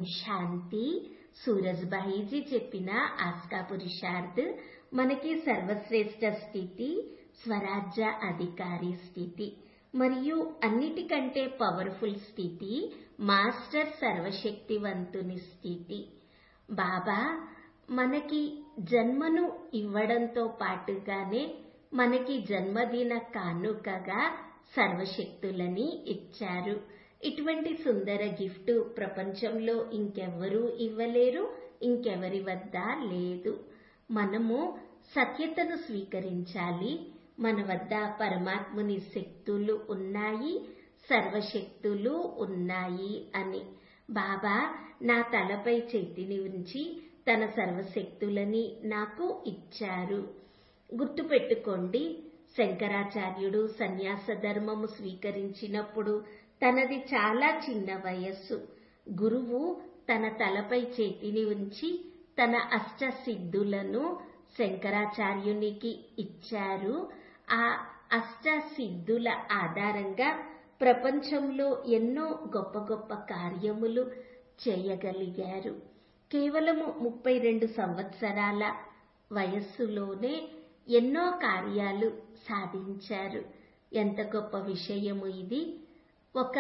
శాంతి సూరజ్బాయిజీ చెప్పిన ఆస్కా పురుషార్థ్ మనకి సర్వశ్రేష్ఠ స్థితి స్వరాజ్య అధికారి స్థితి మరియు అన్నిటికంటే పవర్ఫుల్ స్థితి మాస్టర్ సర్వశక్తివంతుని స్థితి బాబా మనకి జన్మను ఇవ్వడంతో పాటుగానే మనకి జన్మదిన కానుకగా సర్వశక్తులని ఇచ్చారు ఇటువంటి సుందర గిఫ్ట్ ప్రపంచంలో ఇంకెవ్వరూ ఇవ్వలేరు ఇంకెవరి వద్ద లేదు మనము సత్యతను స్వీకరించాలి మన వద్ద పరమాత్ముని శక్తులు ఉన్నాయి సర్వశక్తులు ఉన్నాయి అని బాబా నా తలపై చేతిని ఉంచి తన సర్వశక్తులని నాకు ఇచ్చారు గుర్తుపెట్టుకోండి శంకరాచార్యుడు సన్యాస ధర్మము స్వీకరించినప్పుడు తనది చాలా చిన్న వయస్సు గురువు తన తలపై చేతిని ఉంచి తన అష్ట సిద్ధులను శంకరాచార్యునికి ఇచ్చారు ఆ అష్ట సిద్ధుల ఆధారంగా ప్రపంచంలో ఎన్నో గొప్ప గొప్ప కార్యములు చేయగలిగారు కేవలము ముప్పై రెండు సంవత్సరాల వయస్సులోనే ఎన్నో కార్యాలు సాధించారు ఎంత గొప్ప విషయము ఇది ఒక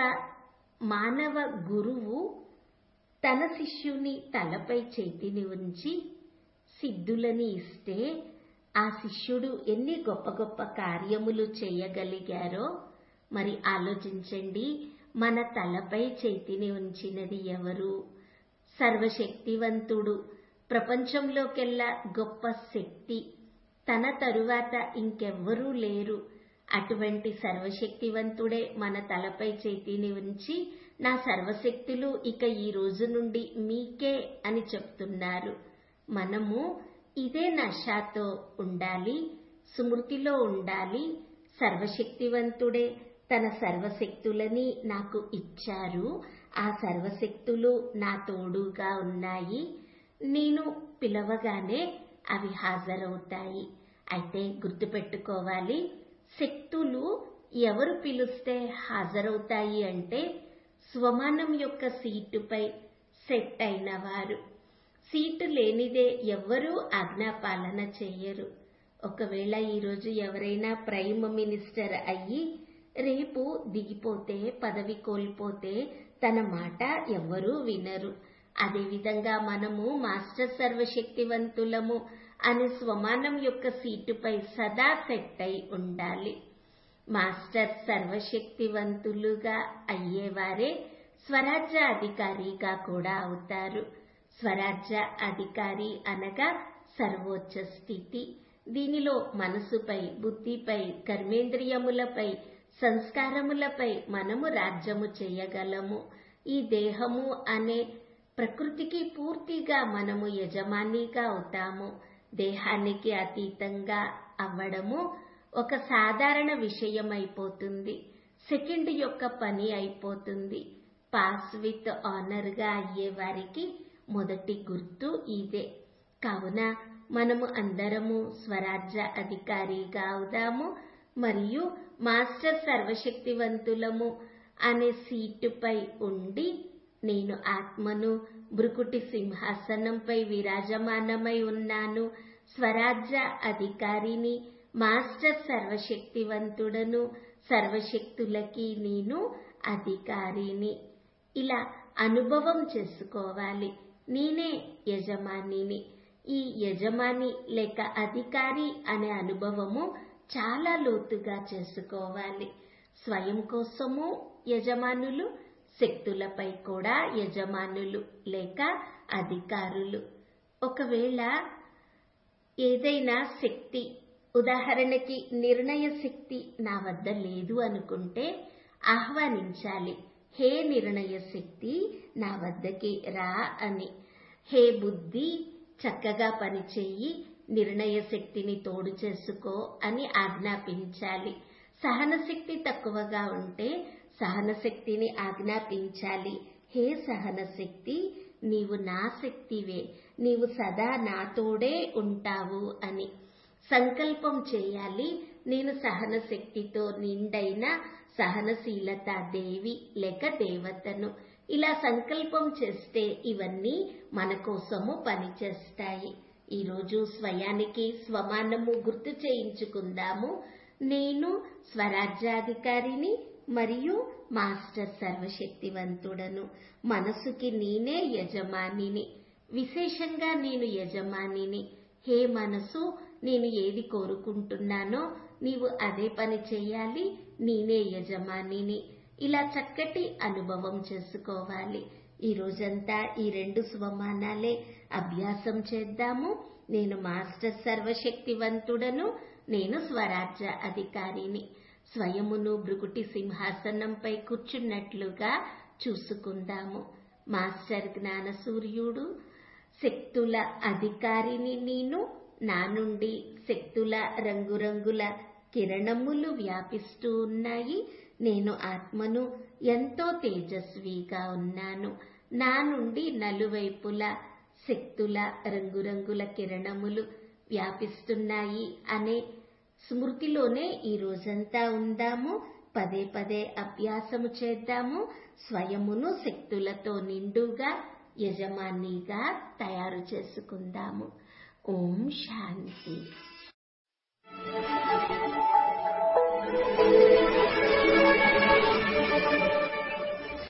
మానవ గురువు తన శిష్యుని తలపై చేతిని ఉంచి సిద్ధులని ఇస్తే ఆ శిష్యుడు ఎన్ని గొప్ప గొప్ప కార్యములు చేయగలిగారో మరి ఆలోచించండి మన తలపై చేతిని ఉంచినది ఎవరు సర్వశక్తివంతుడు ప్రపంచంలోకెల్లా గొప్ప శక్తి తన తరువాత ఇంకెవ్వరూ లేరు అటువంటి సర్వశక్తివంతుడే మన తలపై చేతిని ఉంచి నా సర్వశక్తులు ఇక ఈ రోజు నుండి మీకే అని చెప్తున్నారు మనము ఇదే నషాతో ఉండాలి స్మృతిలో ఉండాలి సర్వశక్తివంతుడే తన సర్వశక్తులని నాకు ఇచ్చారు ఆ సర్వశక్తులు నా తోడుగా ఉన్నాయి నేను పిలవగానే అవి హాజరవుతాయి అయితే గుర్తుపెట్టుకోవాలి శక్తులు ఎవరు పిలుస్తే హాజరవుతాయి అంటే స్వమానం యొక్క సీటుపై సెట్ అయిన వారు సీటు లేనిదే ఎవ్వరూ ఆజ్ఞాపాలన చెయ్యరు ఒకవేళ ఈరోజు ఎవరైనా ప్రైమ్ మినిస్టర్ అయ్యి రేపు దిగిపోతే పదవి కోల్పోతే తన మాట ఎవ్వరూ వినరు అదేవిధంగా మనము మాస్టర్ సర్వశక్తివంతులము అనే స్వమానం యొక్క సీటుపై సదా సెట్ అయి ఉండాలి మాస్టర్ సర్వశక్తివంతులుగా అయ్యేవారే స్వరాజ్య అధికారిగా కూడా అవుతారు స్వరాజ్య అధికారి అనగా సర్వోచ్చ స్థితి దీనిలో మనసుపై బుద్ధిపై కర్మేంద్రియములపై సంస్కారములపై మనము రాజ్యము చేయగలము ఈ దేహము అనే ప్రకృతికి పూర్తిగా మనము యజమానిగా అవుతాము దేహానికి అతీతంగా అవ్వడము ఒక సాధారణ విషయం అయిపోతుంది సెకండ్ యొక్క పని అయిపోతుంది పాస్ విత్ ఆనర్ గా అయ్యే వారికి మొదటి గుర్తు ఇదే కావున మనము అందరము స్వరాజ్య అధికారిగా అవుదాము మరియు మాస్టర్ సర్వశక్తివంతులము అనే సీటుపై ఉండి నేను ఆత్మను బ్రుకుటి సింహాసనంపై విరాజమానమై ఉన్నాను స్వరాజ్య అధికారిని మాస్టర్ సర్వశక్తివంతుడను సర్వశక్తులకి నేను అధికారిని ఇలా అనుభవం చేసుకోవాలి నేనే యజమానిని ఈ యజమాని లేక అధికారి అనే అనుభవము చాలా లోతుగా చేసుకోవాలి స్వయం కోసము యజమానులు శక్తులపై కూడా యజమానులు లేక అధికారులు ఒకవేళ ఏదైనా శక్తి ఉదాహరణకి నిర్ణయ శక్తి నా వద్ద లేదు అనుకుంటే ఆహ్వానించాలి హే నిర్ణయ శక్తి నా వద్దకి రా అని హే బుద్ధి చక్కగా పనిచేయి నిర్ణయ శక్తిని తోడు చేసుకో అని ఆజ్ఞాపించాలి సహనశక్తి తక్కువగా ఉంటే సహనశక్తిని ఆజ్ఞాపించాలి హే సహనశక్తి నీవు నా శక్తివే నీవు సదా నాతోడే ఉంటావు అని సంకల్పం చేయాలి నేను సహన శక్తితో నిండైన సహనశీలత దేవి లేక దేవతను ఇలా సంకల్పం చేస్తే ఇవన్నీ మన కోసము పనిచేస్తాయి ఈరోజు స్వయానికి స్వమానము గుర్తు చేయించుకుందాము నేను స్వరాజ్యాధికారిని మరియు మాస్టర్ సర్వశక్తివంతుడను మనసుకి నేనే యజమానిని విశేషంగా నేను యజమానిని హే మనసు నేను ఏది కోరుకుంటున్నానో నీవు అదే పని చేయాలి నేనే యజమానిని ఇలా చక్కటి అనుభవం చేసుకోవాలి ఈ రోజంతా ఈ రెండు స్వమానాలే అభ్యాసం చేద్దాము నేను మాస్టర్ సర్వశక్తివంతుడను నేను స్వరాజ్య అధికారిని స్వయమును భృగుటి సింహాసనంపై కూర్చున్నట్లుగా చూసుకుందాము మాస్టర్ జ్ఞాన సూర్యుడు శక్తుల అధికారిని నేను నా నుండి శక్తుల రంగురంగుల కిరణములు వ్యాపిస్తూ ఉన్నాయి నేను ఆత్మను ఎంతో తేజస్విగా ఉన్నాను నా నుండి నలువైపుల శక్తుల రంగురంగుల కిరణములు వ్యాపిస్తున్నాయి అనే స్మృతిలోనే ఈ రోజంతా ఉందాము పదే పదే అభ్యాసము చేద్దాము స్వయమును శక్తులతో నిండుగా యజమానిగా తయారు చేసుకుందాము ఓం శాంతి